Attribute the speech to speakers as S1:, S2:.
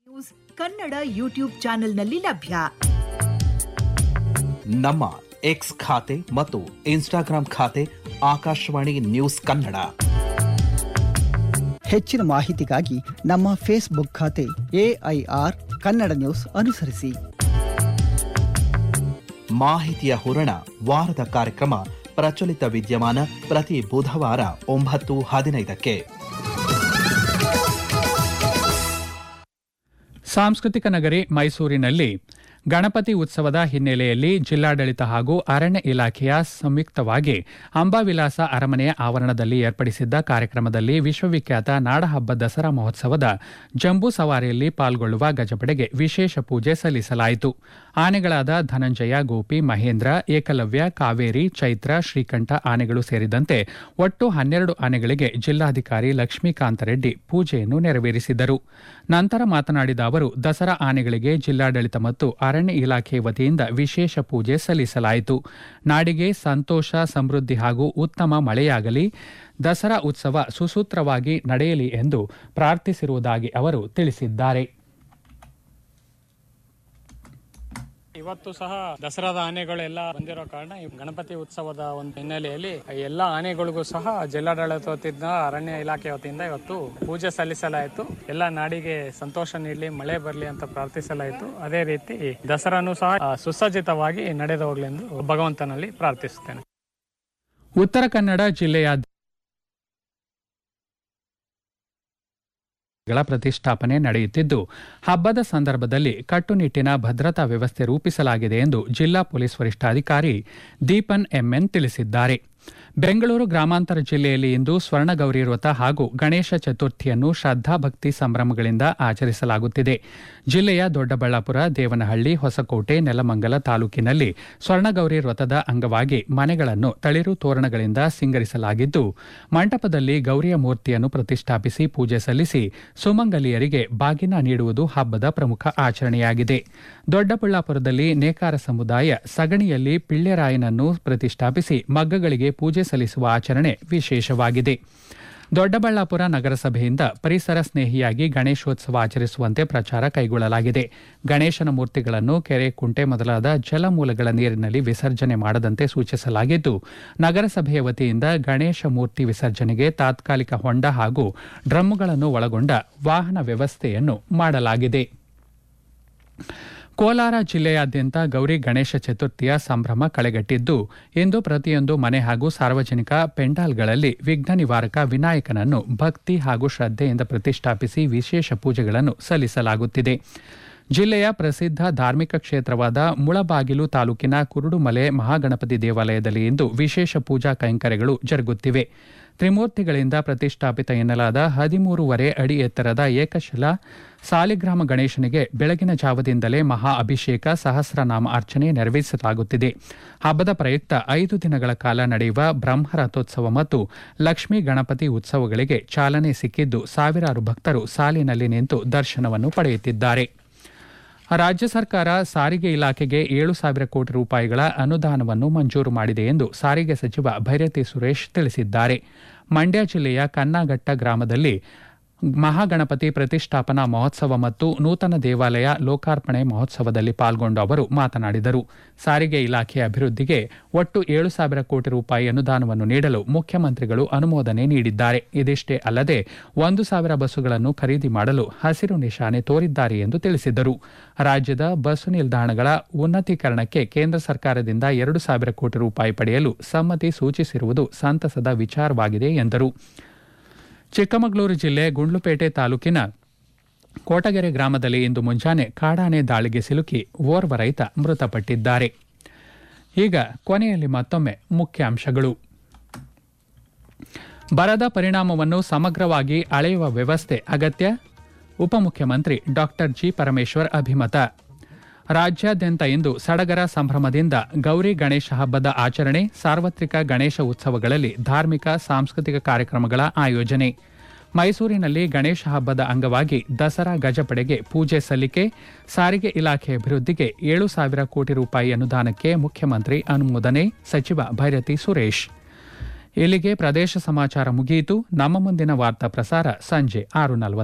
S1: news Kannada YouTube ಚಾನೆಲ್ನಲ್ಲಿ ಲಭ್ಯ
S2: ನಮ್ಮ ಎಕ್ಸ್ ಖಾತೆ ಮತ್ತು ಇನ್ಸ್ಟಾಗ್ರಾಂ ಖಾತೆ ಆಕಾಶವಾಣಿ ನ್ಯೂಸ್ ಕನ್ನಡ
S3: ಹೆಚ್ಚಿನ ಮಾಹಿತಿಗಾಗಿ ನಮ್ಮ ಫೇಸ್ಬುಕ್ ಖಾತೆ ಎಐಆರ್ ಕನ್ನಡ ನ್ಯೂಸ್ ಅನುಸರಿಸಿ
S2: ಮಾಹಿತಿಯ ಹೂರಣ ವಾರದ ಕಾರ್ಯಕ್ರಮ ಪ್ರಚಲಿತ ವಿದ್ಯಮಾನ ಪ್ರತಿ ಬುಧವಾರ ಒಂಬತ್ತು ಹದಿನೈದಕ್ಕೆ
S4: ಸಾಂಸ್ಕೃತಿಕ ನಗರಿ ಮೈಸೂರಿನಲ್ಲಿ ಗಣಪತಿ ಉತ್ಸವದ ಹಿನ್ನೆಲೆಯಲ್ಲಿ ಜಿಲ್ಲಾಡಳಿತ ಹಾಗೂ ಅರಣ್ಯ ಇಲಾಖೆಯ ಸಂಯುಕ್ತವಾಗಿ ಅಂಬಾವಿಲಾಸ ಅರಮನೆಯ ಆವರಣದಲ್ಲಿ ಏರ್ಪಡಿಸಿದ್ದ ಕಾರ್ಯಕ್ರಮದಲ್ಲಿ ವಿಶ್ವವಿಖ್ಯಾತ ನಾಡಹಬ್ಬ ದಸರಾ ಮಹೋತ್ಸವದ ಜಂಬೂ ಸವಾರಿಯಲ್ಲಿ ಪಾಲ್ಗೊಳ್ಳುವ ಗಜಪಡೆಗೆ ವಿಶೇಷ ಪೂಜೆ ಸಲ್ಲಿಸಲಾಯಿತು ಆನೆಗಳಾದ ಧನಂಜಯ ಗೋಪಿ ಮಹೇಂದ್ರ ಏಕಲವ್ಯ ಕಾವೇರಿ ಚೈತ್ರ ಶ್ರೀಕಂಠ ಆನೆಗಳು ಸೇರಿದಂತೆ ಒಟ್ಟು ಹನ್ನೆರಡು ಆನೆಗಳಿಗೆ ಜಿಲ್ಲಾಧಿಕಾರಿ ಲಕ್ಷ್ಮೀಕಾಂತ ರೆಡ್ಡಿ ಪೂಜೆಯನ್ನು ನೆರವೇರಿಸಿದರು ನಂತರ ಮಾತನಾಡಿದ ಅವರು ದಸರಾ ಆನೆಗಳಿಗೆ ಜಿಲ್ಲಾಡಳಿತ ಮತ್ತು ಅರಣ್ಯ ಇಲಾಖೆ ವತಿಯಿಂದ ವಿಶೇಷ ಪೂಜೆ ಸಲ್ಲಿಸಲಾಯಿತು ನಾಡಿಗೆ ಸಂತೋಷ ಸಮೃದ್ಧಿ ಹಾಗೂ ಉತ್ತಮ ಮಳೆಯಾಗಲಿ ದಸರಾ ಉತ್ಸವ ಸುಸೂತ್ರವಾಗಿ ನಡೆಯಲಿ ಎಂದು ಪ್ರಾರ್ಥಿಸಿರುವುದಾಗಿ ಅವರು ತಿಳಿಸಿದ್ದಾರೆ
S5: ಇವತ್ತು ಸಹ ದಸರಾದ ಆನೆಗಳೆಲ್ಲ ಬಂದಿರೋ ಕಾರಣ ಈ ಗಣಪತಿ ಉತ್ಸವದ ಒಂದು ಹಿನ್ನೆಲೆಯಲ್ಲಿ ಎಲ್ಲ ಆನೆಗಳಿಗೂ ಸಹ ಜಿಲ್ಲಾಡಳಿತ ವತಿಯಿಂದ ಅರಣ್ಯ ಇಲಾಖೆ ವತಿಯಿಂದ ಇವತ್ತು ಪೂಜೆ ಸಲ್ಲಿಸಲಾಯಿತು ಎಲ್ಲ ನಾಡಿಗೆ ಸಂತೋಷ ನೀಡಲಿ ಮಳೆ ಬರಲಿ ಅಂತ ಪ್ರಾರ್ಥಿಸಲಾಯಿತು ಅದೇ ರೀತಿ ದಸರಾನು ಸಹ ಆ, ಸುಸಜ್ಜಿತವಾಗಿ ನಡೆದು ಹೋಗ್ಲಿ ಎಂದು ಭಗವಂತನಲ್ಲಿ ಪ್ರಾರ್ಥಿಸುತ್ತೇನೆ
S4: ಉತ್ತರ ಕನ್ನಡ ಜಿಲ್ಲೆಯ ಗಳ ಪ್ರತಿಷ್ಠಾಪನೆ ನಡೆಯುತ್ತಿದ್ದು ಹಬ್ಬದ ಸಂದರ್ಭದಲ್ಲಿ ಕಟ್ಟುನಿಟ್ಟಿನ ಭದ್ರತಾ ವ್ಯವಸ್ಥೆ ರೂಪಿಸಲಾಗಿದೆ ಎಂದು ಜಿಲ್ಲಾ ಪೊಲೀಸ್ ವರಿಷ್ಠಾಧಿಕಾರಿ ದೀಪನ್ ಎಂಎನ್ ತಿಳಿಸಿದ್ದಾರೆ ಬೆಂಗಳೂರು ಗ್ರಾಮಾಂತರ ಜಿಲ್ಲೆಯಲ್ಲಿ ಇಂದು ಸ್ವರ್ಣಗೌರಿ ವ್ರತ ಹಾಗೂ ಗಣೇಶ ಚತುರ್ಥಿಯನ್ನು ಶ್ರದ್ಧಾಭಕ್ತಿ ಸಂಭ್ರಮಗಳಿಂದ ಆಚರಿಸಲಾಗುತ್ತಿದೆ ಜಿಲ್ಲೆಯ ದೊಡ್ಡಬಳ್ಳಾಪುರ ದೇವನಹಳ್ಳಿ ಹೊಸಕೋಟೆ ನೆಲಮಂಗಲ ತಾಲೂಕಿನಲ್ಲಿ ಸ್ವರ್ಣಗೌರಿ ವ್ರತದ ಅಂಗವಾಗಿ ಮನೆಗಳನ್ನು ತಳಿರು ತೋರಣಗಳಿಂದ ಸಿಂಗರಿಸಲಾಗಿದ್ದು ಮಂಟಪದಲ್ಲಿ ಗೌರಿಯ ಮೂರ್ತಿಯನ್ನು ಪ್ರತಿಷ್ಠಾಪಿಸಿ ಪೂಜೆ ಸಲ್ಲಿಸಿ ಸುಮಂಗಲಿಯರಿಗೆ ಬಾಗಿನ ನೀಡುವುದು ಹಬ್ಬದ ಪ್ರಮುಖ ಆಚರಣೆಯಾಗಿದೆ ದೊಡ್ಡಬಳ್ಳಾಪುರದಲ್ಲಿ ನೇಕಾರ ಸಮುದಾಯ ಸಗಣಿಯಲ್ಲಿ ಪಿಳ್ಳೆರಾಯನನ್ನು ಪ್ರತಿಷ್ಠಾಪಿಸಿ ಮಗ್ಗಗಳಿಗೆ ಪೂಜೆ ಸಲ್ಲಿಸುವ ಆಚರಣೆ ವಿಶೇಷವಾಗಿದೆ ದೊಡ್ಡಬಳ್ಳಾಪುರ ನಗರಸಭೆಯಿಂದ ಪರಿಸರ ಸ್ನೇಹಿಯಾಗಿ ಗಣೇಶೋತ್ಸವ ಆಚರಿಸುವಂತೆ ಪ್ರಚಾರ ಕೈಗೊಳ್ಳಲಾಗಿದೆ ಗಣೇಶನ ಮೂರ್ತಿಗಳನ್ನು ಕೆರೆ ಕುಂಟೆ ಮೊದಲಾದ ಜಲಮೂಲಗಳ ನೀರಿನಲ್ಲಿ ವಿಸರ್ಜನೆ ಮಾಡದಂತೆ ಸೂಚಿಸಲಾಗಿದ್ದು ನಗರಸಭೆಯ ವತಿಯಿಂದ ಗಣೇಶ ಮೂರ್ತಿ ವಿಸರ್ಜನೆಗೆ ತಾತ್ಕಾಲಿಕ ಹೊಂಡ ಹಾಗೂ ಡ್ರಮ್ಗಳನ್ನು ಒಳಗೊಂಡ ವಾಹನ ವ್ಯವಸ್ಥೆಯನ್ನು ಮಾಡಲಾಗಿದೆ ಕೋಲಾರ ಜಿಲ್ಲೆಯಾದ್ಯಂತ ಗೌರಿ ಗಣೇಶ ಚತುರ್ಥಿಯ ಸಂಭ್ರಮ ಕಳೆಗಟ್ಟಿದ್ದು ಇಂದು ಪ್ರತಿಯೊಂದು ಮನೆ ಹಾಗೂ ಸಾರ್ವಜನಿಕ ಪೆಂಡಾಲ್ಗಳಲ್ಲಿ ವಿಘ್ನ ನಿವಾರಕ ವಿನಾಯಕನನ್ನು ಭಕ್ತಿ ಹಾಗೂ ಶ್ರದ್ಧೆಯಿಂದ ಪ್ರತಿಷ್ಠಾಪಿಸಿ ವಿಶೇಷ ಪೂಜೆಗಳನ್ನು ಸಲ್ಲಿಸಲಾಗುತ್ತಿದೆ ಜಿಲ್ಲೆಯ ಪ್ರಸಿದ್ಧ ಧಾರ್ಮಿಕ ಕ್ಷೇತ್ರವಾದ ಮುಳಬಾಗಿಲು ತಾಲೂಕಿನ ಕುರುಡುಮಲೆ ಮಹಾಗಣಪತಿ ದೇವಾಲಯದಲ್ಲಿ ಇಂದು ವಿಶೇಷ ಪೂಜಾ ಕೈಂಕರ್ಯಗಳು ಜರುಗುತ್ತಿವೆ ತ್ರಿಮೂರ್ತಿಗಳಿಂದ ಪ್ರತಿಷ್ಠಾಪಿತ ಎನ್ನಲಾದ ಹದಿಮೂರುವರೆ ಅಡಿ ಎತ್ತರದ ಏಕಶಿಲ ಸಾಲಿಗ್ರಾಮ ಗಣೇಶನಿಗೆ ಬೆಳಗಿನ ಜಾವದಿಂದಲೇ ಮಹಾ ಅಭಿಷೇಕ ಸಹಸ್ರನಾಮ ಅರ್ಚನೆ ನೆರವೇರಿಸಲಾಗುತ್ತಿದೆ ಹಬ್ಬದ ಪ್ರಯುಕ್ತ ಐದು ದಿನಗಳ ಕಾಲ ನಡೆಯುವ ಬ್ರಹ್ಮರಥೋತ್ಸವ ಮತ್ತು ಲಕ್ಷ್ಮೀ ಗಣಪತಿ ಉತ್ಸವಗಳಿಗೆ ಚಾಲನೆ ಸಿಕ್ಕಿದ್ದು ಸಾವಿರಾರು ಭಕ್ತರು ಸಾಲಿನಲ್ಲಿ ನಿಂತು ದರ್ಶನವನ್ನು ಪಡೆಯುತ್ತಿದ್ದಾರೆ ರಾಜ್ಯ ಸರ್ಕಾರ ಸಾರಿಗೆ ಇಲಾಖೆಗೆ ಏಳು ಸಾವಿರ ಕೋಟಿ ರೂಪಾಯಿಗಳ ಅನುದಾನವನ್ನು ಮಂಜೂರು ಮಾಡಿದೆ ಎಂದು ಸಾರಿಗೆ ಸಚಿವ ಭೈರತಿ ಸುರೇಶ್ ತಿಳಿಸಿದ್ದಾರೆ ಮಂಡ್ಯ ಜಿಲ್ಲೆಯ ಕನ್ನಾಘಟ್ಟ ಗ್ರಾಮದಲ್ಲಿ ಮಹಾಗಣಪತಿ ಪ್ರತಿಷ್ಠಾಪನಾ ಮಹೋತ್ಸವ ಮತ್ತು ನೂತನ ದೇವಾಲಯ ಲೋಕಾರ್ಪಣೆ ಮಹೋತ್ಸವದಲ್ಲಿ ಪಾಲ್ಗೊಂಡು ಅವರು ಮಾತನಾಡಿದರು ಸಾರಿಗೆ ಇಲಾಖೆ ಅಭಿವೃದ್ಧಿಗೆ ಒಟ್ಟು ಏಳು ಸಾವಿರ ಕೋಟಿ ರೂಪಾಯಿ ಅನುದಾನವನ್ನು ನೀಡಲು ಮುಖ್ಯಮಂತ್ರಿಗಳು ಅನುಮೋದನೆ ನೀಡಿದ್ದಾರೆ ಇದಿಷ್ಟೇ ಅಲ್ಲದೆ ಒಂದು ಸಾವಿರ ಬಸ್ಸುಗಳನ್ನು ಖರೀದಿ ಮಾಡಲು ಹಸಿರು ನಿಶಾನೆ ತೋರಿದ್ದಾರೆ ಎಂದು ತಿಳಿಸಿದರು ರಾಜ್ಯದ ಬಸ್ಸು ನಿಲ್ದಾಣಗಳ ಉನ್ನತೀಕರಣಕ್ಕೆ ಕೇಂದ್ರ ಸರ್ಕಾರದಿಂದ ಎರಡು ಸಾವಿರ ಕೋಟಿ ರೂಪಾಯಿ ಪಡೆಯಲು ಸಮ್ಮತಿ ಸೂಚಿಸಿರುವುದು ಸಂತಸದ ವಿಚಾರವಾಗಿದೆ ಎಂದರು ಚಿಕ್ಕಮಗಳೂರು ಜಿಲ್ಲೆ ಗುಂಡ್ಲುಪೇಟೆ ತಾಲೂಕಿನ ಕೋಟಗೆರೆ ಗ್ರಾಮದಲ್ಲಿ ಇಂದು ಮುಂಜಾನೆ ಕಾಡಾನೆ ದಾಳಿಗೆ ಸಿಲುಕಿ ಓರ್ವ ರೈತ ಮೃತಪಟ್ಟಿದ್ದಾರೆ ಈಗ ಕೊನೆಯಲ್ಲಿ ಮತ್ತೊಮ್ಮೆ ಮುಖ್ಯಾಂಶಗಳು ಬರದ ಪರಿಣಾಮವನ್ನು ಸಮಗ್ರವಾಗಿ ಅಳೆಯುವ ವ್ಯವಸ್ಥೆ ಅಗತ್ಯ ಉಪಮುಖ್ಯಮಂತ್ರಿ ಡಾಕ್ಟರ್ ಜಿ ಪರಮೇಶ್ವರ್ ಅಭಿಮತ ರಾಜ್ಯಾದ್ಯಂತ ಇಂದು ಸಡಗರ ಸಂಭ್ರಮದಿಂದ ಗೌರಿ ಗಣೇಶ ಹಬ್ಬದ ಆಚರಣೆ ಸಾರ್ವತ್ರಿಕ ಗಣೇಶ ಉತ್ಸವಗಳಲ್ಲಿ ಧಾರ್ಮಿಕ ಸಾಂಸ್ಕೃತಿಕ ಕಾರ್ಯಕ್ರಮಗಳ ಆಯೋಜನೆ ಮೈಸೂರಿನಲ್ಲಿ ಗಣೇಶ ಹಬ್ಬದ ಅಂಗವಾಗಿ ದಸರಾ ಗಜಪಡೆಗೆ ಪೂಜೆ ಸಲ್ಲಿಕೆ ಸಾರಿಗೆ ಇಲಾಖೆ ಅಭಿವೃದ್ಧಿಗೆ ಏಳು ಸಾವಿರ ಕೋಟಿ ರೂಪಾಯಿ ಅನುದಾನಕ್ಕೆ ಮುಖ್ಯಮಂತ್ರಿ ಅನುಮೋದನೆ ಸಚಿವ ಭೈರತಿ ಸುರೇಶ್ ಇಲ್ಲಿಗೆ ಪ್ರದೇಶ ಸಮಾಚಾರ ಮುಗಿಯಿತು ನಮ್ಮ ಮುಂದಿನ ವಾರ್ತಾ ಪ್ರಸಾರ ಸಂಜೆ ಆರು ನಲವತ್ತು